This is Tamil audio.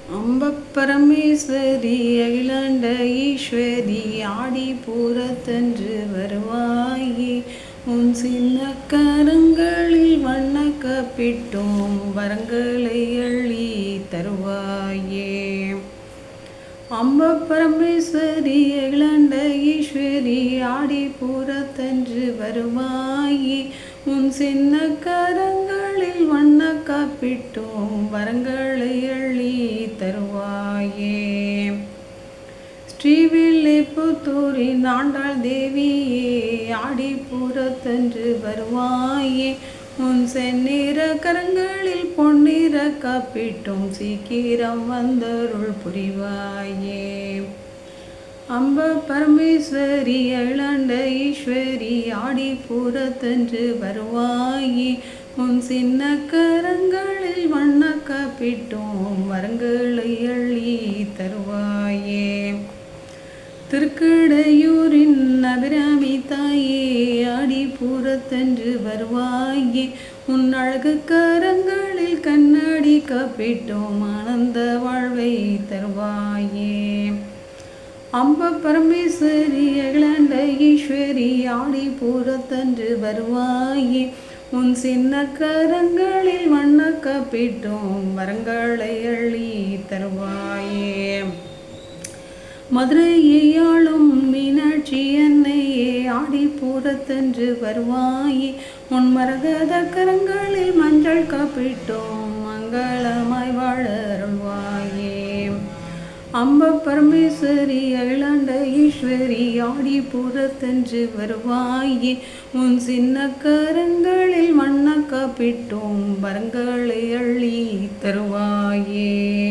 அம்ப பரமேஸ்வரி அகிலாண்ட ஈஸ்வரி ஆடி பூரத்தன்று வருவாயே உன் சின்ன கரங்களில் வண்ண கப்பிட்டோம் வரங்களை அள்ளி தருவாயே அம்ப பரமேஸ்வரி அகிலாண்ட ஈஸ்வரி ஆடி பூரத்தன்று வருவாயே உன் சின்ன கரங்களில் வண்ண காப்பிட்டோம் வரங்களை அள்ளி தருவாயே ஸ்ரீவில்லிபுத்தூரின் ஆண்டாள் தேவியே ஆடி பூரத்தன்று வருவாயே உன் செந்நிற கரங்களில் பொன்னிற காப்பிட்டோம் சீக்கிரம் வந்தருள் புரிவாயே அம்ப பரமேஸ்வரி அழண்ட ஈஸ்வரி ஆடி பூரத்தன்று வருவாயே உன் சின்ன கரங்களில் வண்ண காப்பிட்டோம் வரங்களை அள்ளி தருவாயே திருக்கடையூரின் அபிராமி தாயே ஆடி பூரத்தன்று வருவாயே உன் அழகு கரங்களில் கண்ணாடி காப்பிட்டோம் ஆனந்த வாழ்வை தருவாயே அம்ப பரமேஸ்வரி அகிலாண்ட ஈஸ்வரி ஆடி பூரத்தன்று வருவாயே உன் சின்ன கரங்களில் வண்ண காப்பிட்டோம் வரங்களை அள்ளி தருவாயே மதுரையாளும் மீனாட்சி அன்னையே ஆடி பூரத்தன்று வருவாயே உன் மரகத கரங்களில் மஞ்சள் காப்பிட்டோம் மங்களமாய் வாழ அருள்வாயே அம்ப பரமேஸ்வரி அகிலாண்ட ஈஸ்வரி ஆடி பூரத்தன்று வருவாயே உன் சின்ன கரங்களில் மண்ண காப்பிட்டோம் வரங்களை அள்ளி தருவாயே